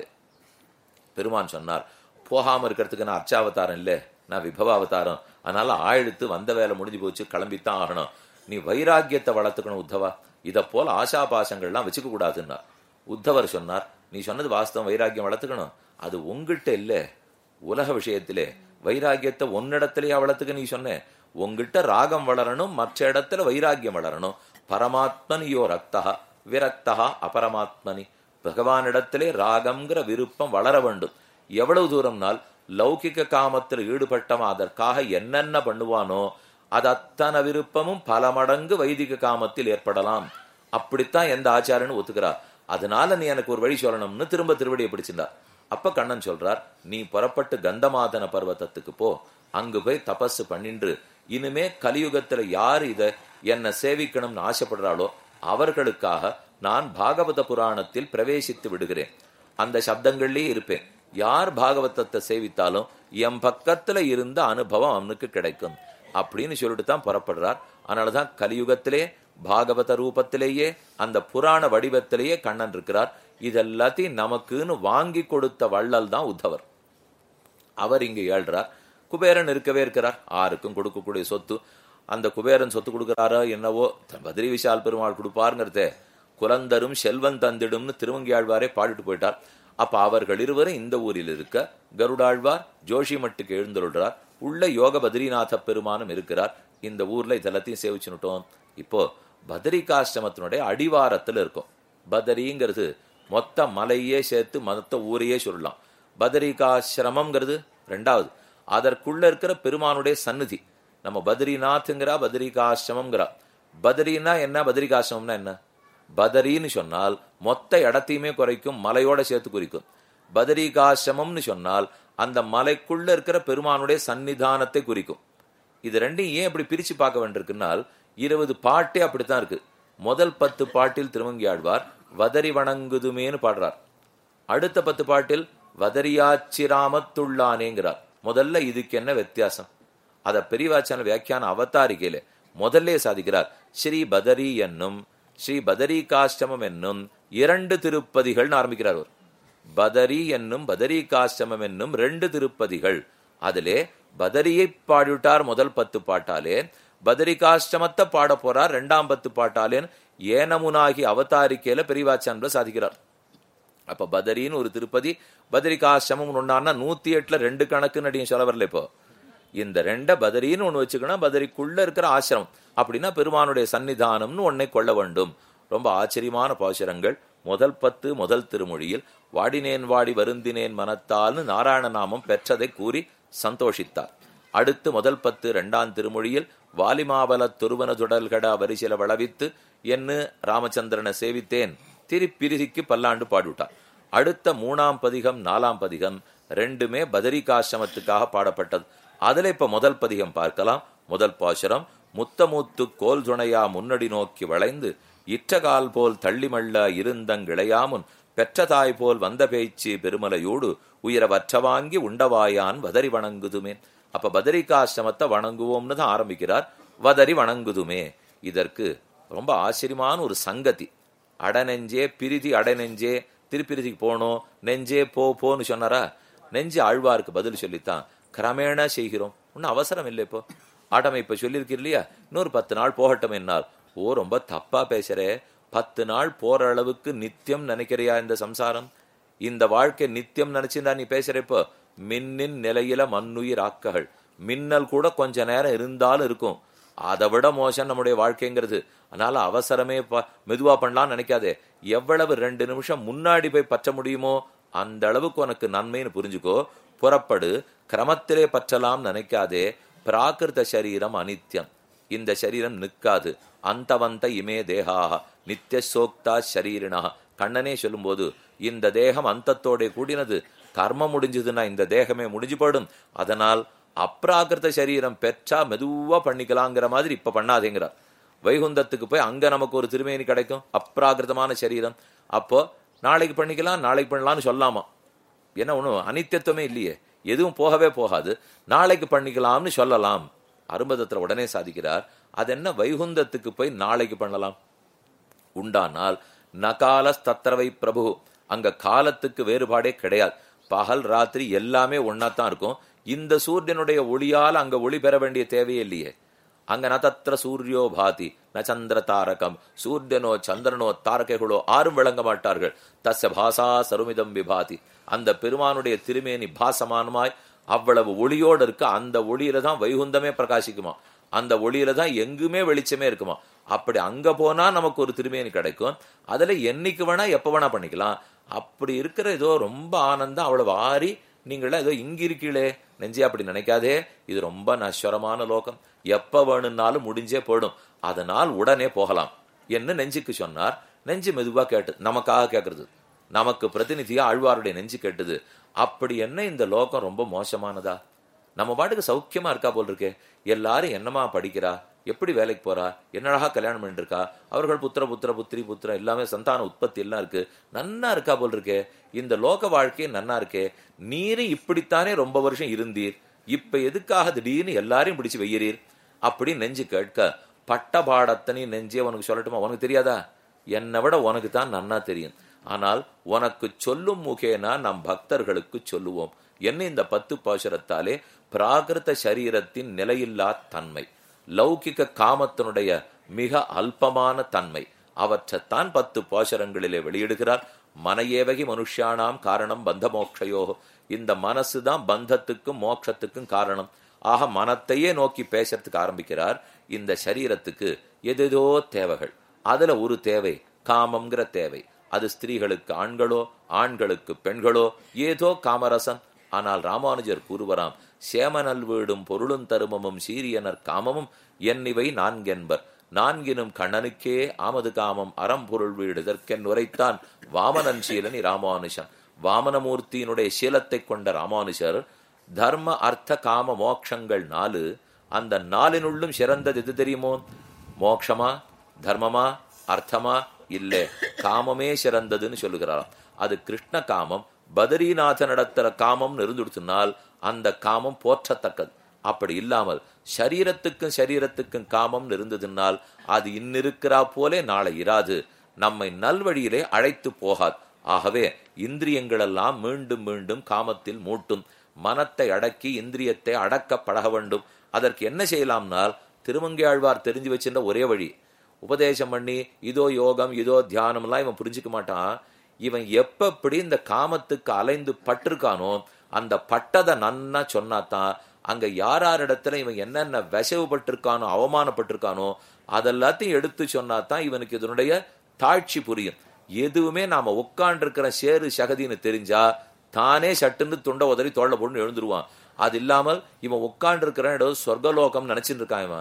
பெருமான் சொன்னார் போகாம இருக்கிறதுக்கு நான் அர்ச்சாவதாரம் இல்ல நான் விபவாவதாரம் அதனால ஆயிடுத்து வந்த வேலை முடிஞ்சு போச்சு கிளம்பித்தான் ஆகணும் நீ வைராக்கியத்தை வளர்த்துக்கணும் உத்தவா இத போல ஆசாபாசங்கள்லாம் வச்சுக்க கூடாதுன்னா உத்தவர் சொன்னார் நீ சொன்னது வாஸ்தவம் வைராக்கியம் வளர்த்துக்கணும் அது உங்ககிட்ட இல்ல உலக விஷயத்திலே வைராக்கியத்தை உன்னிடத்திலேயே வளர்த்துக்க நீ சொன்ன உங்ககிட்ட ராகம் வளரணும் மற்ற இடத்துல வைராக்கியம் வளரணும் பரமாத்மனியோ ரக்தா விரக்தா அபரமாத்மனி பகவானிடத்திலே ராகம்ங்கிற விருப்பம் வளர வேண்டும் எவ்வளவு தூரம்னால் லௌகிக காமத்தில் ஈடுபட்டவன் அதற்காக என்னென்ன பண்ணுவானோ அது அத்தனை விருப்பமும் பல மடங்கு வைதிக காமத்தில் ஏற்படலாம் அப்படித்தான் எந்த ஆச்சாரன்னு ஒத்துக்கிறார் அதனால நீ எனக்கு ஒரு வழி சொல்லணும்னு திரும்ப திருவடியை பிடிச்சிருந்தார் அப்ப கண்ணன் சொல்றார் நீ புறப்பட்டு கந்தமாதன பர்வத்தத்துக்கு போ அங்கு போய் தபஸ் பண்ணின்று இனிமே கலியுகத்துல யார் இத என்ன சேவிக்கணும்னு ஆசைப்படுறாளோ அவர்களுக்காக நான் பாகவத புராணத்தில் பிரவேசித்து விடுகிறேன் அந்த சப்தங்கள்லயே இருப்பேன் யார் பாகவதத்தை சேவித்தாலும் என் பக்கத்துல இருந்த அனுபவம் அவனுக்கு கிடைக்கும் அப்படின்னு சொல்லிட்டு தான் புறப்படுறார் அதனாலதான் கலியுகத்திலே பாகவத ரூபத்திலேயே அந்த புராண வடிவத்திலேயே கண்ணன் இருக்கிறார் இதெல்லாத்தையும் நமக்குன்னு வாங்கி கொடுத்த வள்ளல் தான் உத்தவர் அவர் இங்க ஏழ்றார் குபேரன் இருக்கவே இருக்கிறார் ஆருக்கும் கொடுக்கக்கூடிய சொத்து அந்த குபேரன் சொத்து கொடுக்கிறாரோ என்னவோ பத்ரி விஷால் பெருமாள் கொடுப்பாருங்கிறதே குலந்தரும் செல்வன் தந்திடும்னு திருவங்கியாழ்வாரே பாடிட்டு போயிட்டார் அப்ப அவர்கள் இருவரும் இந்த ஊரில் இருக்க கருடாழ்வார் ஜோஷி மட்டுக்கு எழுந்துள்ளார் உள்ள யோக பத்ரிநாத பெருமானும் இருக்கிறார் இந்த ஊர்ல இதெல்லாத்தையும் சேவிச்சுனுட்டோம் இப்போ பதரிகாசிரமத்தினுடைய அடிவாரத்துல இருக்கும் பதரிங்கிறது மொத்த மலையே சேர்த்து மொத்த ஊரையே சொல்லலாம் பதரிகாசிரமம்ங்கிறது ரெண்டாவது அதற்குள்ள இருக்கிற பெருமானுடைய சந்நிதி நம்ம பத்ரிநாத்ங்கிறா பத்ரிகாசிரமம்ங்கிறா பதரினா என்ன பத்ரிகாசிரமம்னா என்ன பதரின்னு சொன்னால் மொத்த இடத்தையுமே குறைக்கும் மலையோட சேர்த்து குறிக்கும் பதரிகாசிரமம்னு சொன்னால் அந்த மலைக்குள்ள இருக்கிற பெருமானுடைய சன்னிதானத்தை குறிக்கும் இது ரெண்டையும் ஏன் அப்படி பிரிச்சு பார்க்க வேண்டியிருக்குன்னால் இருபது பாட்டே அப்படித்தான் இருக்கு முதல் பத்து பாட்டில் திருவங்கி ஆழ்வார் வதரி வணங்குதுமேன்னு பாடுறார் அடுத்த பத்து பாட்டில் வதரியாச்சிராமத்துள்ளானேங்கிறார் முதல்ல இதுக்கு என்ன வித்தியாசம் அத பெரியவாச்சான வியாக்கியான அவதாரிகையில முதல்லே சாதிக்கிறார் ஸ்ரீ பதரி என்னும் ஸ்ரீ பதரிகாஷ்டமம் என்னும் இரண்டு திருப்பதிகள் ஆரம்பிக்கிறார் அவர் பதரி என்னும் பதரிகாஷ்டமம் என்னும் ரெண்டு திருப்பதிகள் அதிலே பதரியை பாடிவிட்டார் முதல் பத்து பாட்டாலே பதரிகாஷ்டமத்தை பாட போறார் ரெண்டாம் பத்து பாட்டாலேன்னு ஏனமுனாகி அவதாரிக்கையில பெரியவாச்சான்ல சாதிக்கிறார் அப்ப பதரின்னு ஒரு திருப்பதி பதரிகாசிரமம் ஒன்னான்னா நூத்தி எட்டுல ரெண்டு கணக்குன்னு அடியும் சொல்ல வரல இப்போ இந்த ரெண்ட பதரின்னு ஒண்ணு வச்சுக்கணும் பதரிக்குள்ள இருக்கிற ஆசிரமம் அப்படின்னா பெருமானுடைய சன்னிதானம்னு ஒன்னை கொள்ள வேண்டும் ரொம்ப ஆச்சரியமான பாசுரங்கள் முதல் பத்து முதல் திருமொழியில் வாடினேன் வாடி வருந்தினேன் மனத்தால்னு நாராயண நாமம் பெற்றதை கூறி சந்தோஷித்தார் அடுத்து முதல் பத்து இரண்டாம் திருமொழியில் வாலிமாவலத் துருவன துடல்கட வரிசில வளவித்து என்று ராமச்சந்திரனை சேவித்தேன் திருப்பிரிசிக்கு பல்லாண்டு பாடிவிட்டார் அடுத்த மூணாம் பதிகம் நாலாம் பதிகம் ரெண்டுமே பதரிகாசிரமத்துக்காக பாடப்பட்டது அதுல இப்ப முதல் பதிகம் பார்க்கலாம் முதல் பாசுரம் முத்தமுத்து கோல் துணையா முன்னடி நோக்கி வளைந்து இற்றகால் போல் தள்ளிமள்ள இருந்தங்கிளையாமுன் பெற்ற தாய் போல் வந்த பேச்சு பெருமலையோடு உயரவற்ற வாங்கி உண்டவாயான் வதரி வணங்குதுமே அப்ப பதரிகாசிரமத்தை வணங்குவோம்னு தான் ஆரம்பிக்கிறார் வதரி வணங்குதுமே இதற்கு ரொம்ப ஆச்சரியமான ஒரு சங்கதி அடநெஞ்சே பிரிதி அடநெஞ்சே திருப்பிரிதிக்கு போகணும் நெஞ்சே போ போன்னு சொன்னாரா நெஞ்சு ஆழ்வாருக்கு பதில் சொல்லித்தான் கிரமேண செய்கிறோம் ஒன்னும் அவசரம் இல்லை இப்போ ஆட்டம் இப்ப சொல்லியிருக்கீர் இல்லையா இன்னொரு பத்து நாள் போகட்டும் என்னால் ஓ ரொம்ப தப்பா பேசுறே பத்து நாள் போற அளவுக்கு நித்தியம் நினைக்கிறியா இந்த சம்சாரம் இந்த வாழ்க்கை நித்தியம் நினைச்சிருந்தா நீ பேசுற இப்போ மின்னின் நிலையில மண்ணுயிர் ஆக்ககள் மின்னல் கூட கொஞ்ச நேரம் இருந்தாலும் இருக்கும் அதை விட மோசம் நம்முடைய வாழ்க்கைங்கிறது அதனால அவசரமே மெதுவா பண்ணலாம்னு நினைக்காதே எவ்வளவு ரெண்டு நிமிஷம் முன்னாடி போய் பற்ற முடியுமோ அந்த அளவுக்கு உனக்கு நன்மைன்னு புரிஞ்சுக்கோ புறப்படு கிரமத்திலே பற்றலாம் நினைக்காதே பிராகிருத சரீரம் அனித்யம் இந்த சரீரம் நிற்காது அந்தவந்த இமே தேகாக நித்திய சோக்தா ஷரீரினா கண்ணனே சொல்லும்போது இந்த தேகம் அந்தத்தோட கூடினது கர்மம் முடிஞ்சதுன்னா இந்த தேகமே முடிஞ்சு போடும் அதனால் அப்ராகிருத சரீரம் பெற்றா மெதுவா பண்ணிக்கலாங்கிற மாதிரி இப்ப பண்ணாதேங்கிறார் வைகுந்தத்துக்கு போய் அங்க நமக்கு ஒரு திருமேனி கிடைக்கும் அப்ராகிருதமான சரீரம் அப்போ நாளைக்கு பண்ணிக்கலாம் நாளைக்கு பண்ணலாம்னு சொல்லாமா என்ன ஒண்ணும் அனித்தியத்துவமே இல்லையே எதுவும் போகவே போகாது நாளைக்கு பண்ணிக்கலாம்னு சொல்லலாம் அரும்பதத்துல உடனே சாதிக்கிறார் அது என்ன வைகுந்தத்துக்கு போய் நாளைக்கு பண்ணலாம் உண்டானால் நகால தத்திரவை பிரபு அங்க காலத்துக்கு வேறுபாடே கிடையாது பகல் ராத்திரி எல்லாமே ஒன்னாத்தான் இருக்கும் இந்த சூரியனுடைய ஒளியால் அங்க ஒளி பெற வேண்டிய தேவையே இல்லையே அங்க நதத்திர சூரியோ பாதி ந சந்திர தாரகம் சூரியனோ சந்திரனோ தாரகைகளோ ஆரும் விளங்க மாட்டார்கள் தஸ்ய பாசா சருமிதம் விபாதி அந்த பெருமானுடைய திருமேனி பாசமானமாய் அவ்வளவு ஒளியோடு இருக்க அந்த ஒளியில தான் வைகுந்தமே பிரகாசிக்குமா அந்த ஒளியில தான் எங்குமே வெளிச்சமே இருக்குமா அப்படி அங்க போனா நமக்கு ஒரு திருமேனி கிடைக்கும் அதுல என்னைக்கு வேணா எப்ப வேணா பண்ணிக்கலாம் அப்படி இருக்கிற ஏதோ ரொம்ப ஆனந்தம் அவ்வளவு ஆறி நீங்கள ஏதோ இங்க இருக்கீங்களே நெஞ்சே அப்படி நினைக்காதே இது ரொம்ப நஸ்வரமான லோகம் எப்ப வேணும்னாலும் முடிஞ்சே போயிடும் அதனால் உடனே போகலாம் என்று நெஞ்சுக்கு சொன்னார் நெஞ்சு மெதுவா கேட்டு நமக்காக கேட்கறது நமக்கு பிரதிநிதியா ஆழ்வாருடைய நெஞ்சு கேட்டது அப்படி என்ன இந்த லோகம் ரொம்ப மோசமானதா நம்ம பாட்டுக்கு சௌக்கியமா இருக்கா போல் இருக்கே எல்லாரும் என்னமா படிக்கிறா எப்படி வேலைக்கு போறா என்னழகா கல்யாணம் பண்ணிட்டு இருக்கா அவர்கள் புத்திர புத்திர புத்திரி புத்திர எல்லாமே சந்தான உற்பத்தி எல்லாம் இருக்கு நன்னா இருக்கா போல் இருக்கே இந்த லோக வாழ்க்கையே நன்னா இருக்கே நீரு இப்படித்தானே ரொம்ப வருஷம் இருந்தீர் இப்ப எதுக்காக திடீர்னு எல்லாரையும் பிடிச்சு வெய்யறீர் அப்படி நெஞ்சு கேட்க பட்ட பாடத்தனி நெஞ்சே உனக்கு சொல்லட்டுமா உனக்கு தெரியாதா என்னை விட உனக்கு தான் நன்னா தெரியும் ஆனால் உனக்கு சொல்லும் முகேனா நம் பக்தர்களுக்கு சொல்லுவோம் என்ன இந்த பத்து பாசுரத்தாலே பிராகிருத சரீரத்தின் நிலையில்லா தன்மை லௌகிக காமத்தினுடைய மிக அல்பமான தன்மை அவற்றைத்தான் பத்து பாசுரங்களிலே வெளியிடுகிறார் மனையேவகி மனுஷியானாம் காரணம் பந்த மோக்ஷயோ இந்த மனசுதான் பந்தத்துக்கும் மோட்சத்துக்கும் காரணம் ஆக மனத்தையே நோக்கி பேசுறதுக்கு ஆரம்பிக்கிறார் இந்த சரீரத்துக்கு எதேதோ தேவைகள் அதுல ஒரு தேவை காமம்ங்கிற தேவை அது ஸ்திரீகளுக்கு ஆண்களோ ஆண்களுக்கு பெண்களோ ஏதோ காமரசன் ஆனால் ராமானுஜர் கூறுவராம் சேமநல் வீடும் பொருளும் தருமமும் சீரியனர் காமமும் என்னிவை நான்கென்பர் நான்கினும் கண்ணனுக்கே ஆமது காமம் அறம்பொருள் வீடு இதற்கென் உரைத்தான் வாமனன் சீலனி ராமானுஷன் வாமனமூர்த்தியினுடைய சீலத்தை கொண்ட ராமானுஷர் தர்ம அர்த்த காம மோக்ஷங்கள் நாலு அந்த நாலினுள்ளும் சிறந்தது எது தெரியுமோ மோக்ஷமா தர்மமா அர்த்தமா இல்ல காமமே சிறந்ததுன்னு சொல்லுகிறாராம் அது கிருஷ்ண காமம் பதரிநாத நடத்துற காமம் இருந்துடுத்துனால் அந்த காமம் போற்றத்தக்கது அப்படி இல்லாமல் சரீரத்துக்கும் சரீரத்துக்கும் காமம் இருந்ததுனால் அது இன்னிருக்கிறா போலே நாளை இராது நம்மை நல்வழியிலே அழைத்து போகாது ஆகவே இந்திரியங்களெல்லாம் மீண்டும் மீண்டும் காமத்தில் மூட்டும் மனத்தை அடக்கி இந்திரியத்தை அடக்க பழக வேண்டும் அதற்கு என்ன செய்யலாம்னால் திருமங்கையாழ்வார் தெரிஞ்சு வச்சிருந்த ஒரே வழி உபதேசம் பண்ணி இதோ யோகம் இதோ தியானம்லாம் இவன் புரிஞ்சுக்க மாட்டான் இவன் எப்ப எப்படி இந்த காமத்துக்கு அலைந்து பட்டிருக்கானோ அந்த பட்டதை நன்னா சொன்னாதான் அங்க யார் யார் இடத்துல இவன் என்னென்ன விசவுபட்டிருக்கானோ அவமானப்பட்டிருக்கானோ அதெல்லாத்தையும் எடுத்து சொன்னாதான் இவனுக்கு இதனுடைய தாழ்ச்சி புரியும் எதுவுமே நாம உட்காண்டிருக்கிற சேரு சகதின்னு தெரிஞ்சா தானே சட்டுன்னு துண்ட உதறி தோல்ல போட்டு எழுந்துருவான் அது இல்லாமல் இவன் உட்காண்டிருக்கிற இடம் சொர்க்கலோகம் நினைச்சிட்டு இருக்கான் இவன்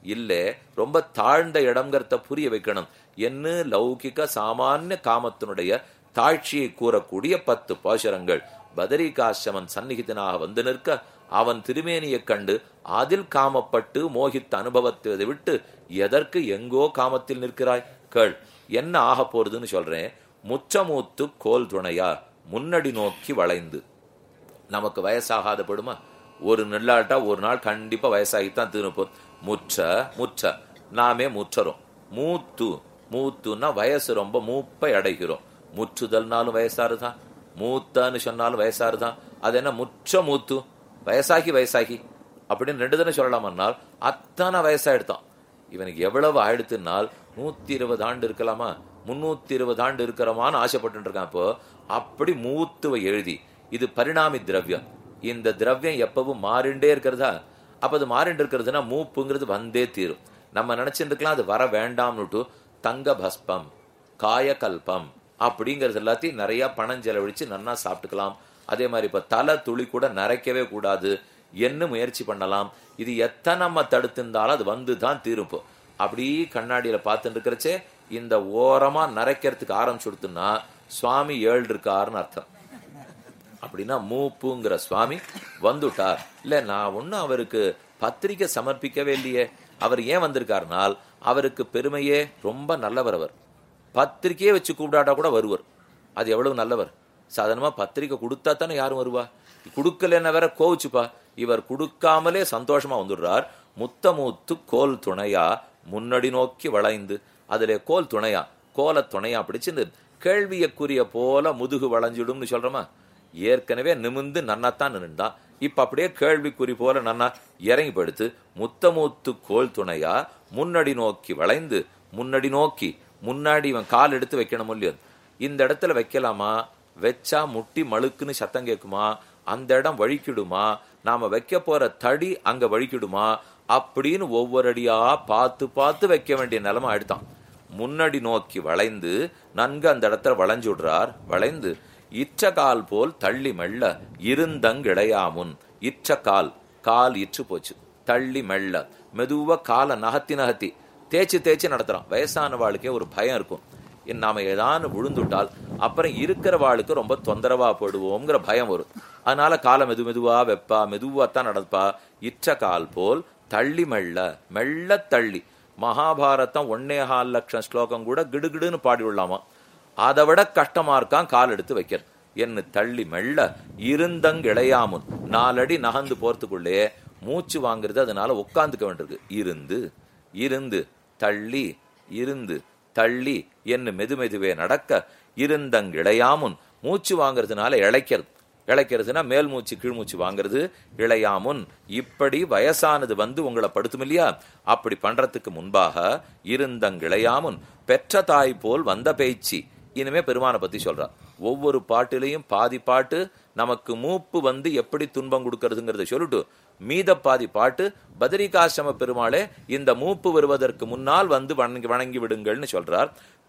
இல்ல ரொம்ப தாழ்ந்த இடம்ங்கிறத புரிய வைக்கணும் என்ன லௌகிக சாமானிய காமத்தினுடைய தாழ்ச்சியை கூறக்கூடிய பத்து பாசுரங்கள் பதரிகாசிரமன் சந்நிகிதனாக வந்து நிற்க அவன் திருமேனியைக் கண்டு அதில் காமப்பட்டு மோகித்த அனுபவத்தை விட்டு எதற்கு எங்கோ காமத்தில் நிற்கிறாய் கேள் என்ன ஆக போறதுன்னு சொல்றேன் முச்சமூத்து கோல் துணையா முன்னடி நோக்கி வளைந்து நமக்கு வயசாகாத படுமா ஒரு நெல்லாட்டா ஒரு நாள் கண்டிப்பா வயசாகித்தான் திருப்போம் முற்ற முற்ற நாமே முற்றறோம் மூத்து மூத்துன்னா வயசு ரொம்ப மூப்பை அடைகிறோம் முற்றுதல்னாலும் வயசாருதான் மூத்தன்னு சொன்னாலும் வயசாருதான் அது என்ன முற்ற மூத்து வயசாகி வயசாகி அப்படின்னு ரெண்டு தானே சொல்லலாமன்னால் அத்தனை வயசாயிடுத்தான் இவனுக்கு எவ்வளவு ஆயிடுத்துனால் நூத்தி இருபது ஆண்டு இருக்கலாமா முன்னூத்தி இருபது ஆண்டு இருக்கிறமான்னு ஆசைப்பட்டு இருக்கான் இப்போ அப்படி மூத்துவை எழுதி இது பரிணாமி திரவியம் இந்த திரவியம் எப்பவும் மாறிண்டே இருக்கிறதா அப்ப அது மாறிண்டு இருக்கிறதுனா மூப்புங்கிறது வந்தே தீரும் நம்ம நினைச்சிட்டு இருக்கலாம் அது வர வேண்டாம்னுட்டு தங்க பஸ்பம் காயகல்பம் அப்படிங்கறது எல்லாத்தையும் நிறைய பணம் செலவழிச்சு நன்னா சாப்பிட்டுக்கலாம் அதே மாதிரி இப்ப தலை துளி கூட நரைக்கவே கூடாது என்ன முயற்சி பண்ணலாம் இது எத்தனை நம்ம தடுத்திருந்தாலும் அது வந்து தான் தீரும் அப்படி கண்ணாடியில பார்த்துட்டு இருக்கிறச்சே இந்த ஓரமா நரைக்கிறதுக்கு ஆரம்பிச்சு கொடுத்துன்னா சுவாமி ஏழு இருக்காருன்னு அர்த்தம் அப்படின்னா மூப்புங்கிற சுவாமி வந்துட்டார் இல்ல நான் ஒன்னும் அவருக்கு பத்திரிக்கை சமர்ப்பிக்கவே இல்லையே அவர் ஏன் வந்திருக்காருனால் அவருக்கு பெருமையே ரொம்ப நல்லவர் அவர் பத்திரிக்கையே வச்சு கூப்பிடாட்டா கூட வருவர் அது எவ்வளவு நல்லவர் சாதாரணமா பத்திரிக்கை கொடுத்தா தானே யாரும் வருவா கொடுக்கலன்னா வேற கோவிச்சுப்பா இவர் கொடுக்காமலே சந்தோஷமா வந்துடுறார் முத்தமூத்து கோல் துணையா முன்னாடி நோக்கி வளைந்து அதுல கோல் துணையா கோல துணையா பிடிச்சு கேள்வியக்குரிய போல முதுகு வளைஞ்சிடும்னு சொல்றோமா ஏற்கனவே நிமிந்து நன்னாத்தான் நின்றான் இப்ப அப்படியே கேள்விக்குறி போல நன்னா இறங்கி படுத்து முத்தமூத்து கோல் துணையா முன்னாடி நோக்கி வளைந்து முன்னாடி நோக்கி முன்னாடி இவன் கால் எடுத்து வைக்கணும் இல்லையோ இந்த இடத்துல வைக்கலாமா வச்சா முட்டி மழுக்குன்னு சத்தம் கேட்குமா அந்த இடம் வழிக்கிடுமா நாம வைக்க போற தடி அங்க வழிக்கிடுமா அப்படின்னு ஒவ்வொரு அடியா பார்த்து பார்த்து வைக்க வேண்டிய நிலைமை ஆயிடுதான் முன்னாடி நோக்கி வளைந்து நன்கு அந்த இடத்துல வளைஞ்சு விடுறார் வளைந்து இற்ற கால் போல் தள்ளி மெல்ல இருந்தங்கிடையாமுன் இற்ற கால் கால் இற்று போச்சு தள்ளி மெல்ல மெதுவா காலை நகத்தி நகத்தி தேய்ச்சி தேய்ச்சி நடத்துறான் வயசான வாழ்க்கே ஒரு பயம் இருக்கும் நாம ஏதானு விழுந்துட்டால் அப்புறம் இருக்கிற வாளுக்கு ரொம்ப தொந்தரவா போடுவோங்கிற பயம் வரும் அதனால காலை மெது மெதுவா வெப்பா மெதுவா தான் நடப்பா இற்ற கால் போல் தள்ளி மெல்ல மெல்ல தள்ளி மகாபாரதம் ஒன்னே கால் லட்சம் ஸ்லோகம் கூட கிடுகிடுன்னு பாடி விடலாமா அதை விட கஷ்டமா இருக்கான் கால் எடுத்து வைக்கிறது என்ன தள்ளி மெல்ல இருந்தங்கிளையாமுன் நாலடி நகர்ந்து போறதுக்குள்ளே மூச்சு வாங்குறது அதனால உட்காந்துக்க வேண்டியிருக்கு இருந்து இருந்து தள்ளி இருந்து தள்ளி என்ன மெது மெதுவே நடக்க இருந்தங்கிளையாமுன் மூச்சு வாங்குறதுனால இழைக்கிறது இழைக்கிறதுனா மேல் மூச்சு கீழ் மூச்சு வாங்குறது இளையாமுன் இப்படி வயசானது வந்து உங்களை படுத்தும் இல்லையா அப்படி பண்றதுக்கு முன்பாக இருந்தங்கிளையாமுன் பெற்ற தாய் போல் வந்த பேச்சு இனிமே பெருமானை பத்தி சொல்றார் ஒவ்வொரு பாட்டிலையும் பாதி பாட்டு நமக்கு மூப்பு வந்து எப்படி துன்பம் கொடுக்கறதுங்கிறத சொல்லிட்டு மீத பாதி பாட்டு பதரிகாசிரம பெருமாளே இந்த மூப்பு வருவதற்கு முன்னால் வந்து வணங்கி வணங்கி விடுங்கள்னு சொல்றார்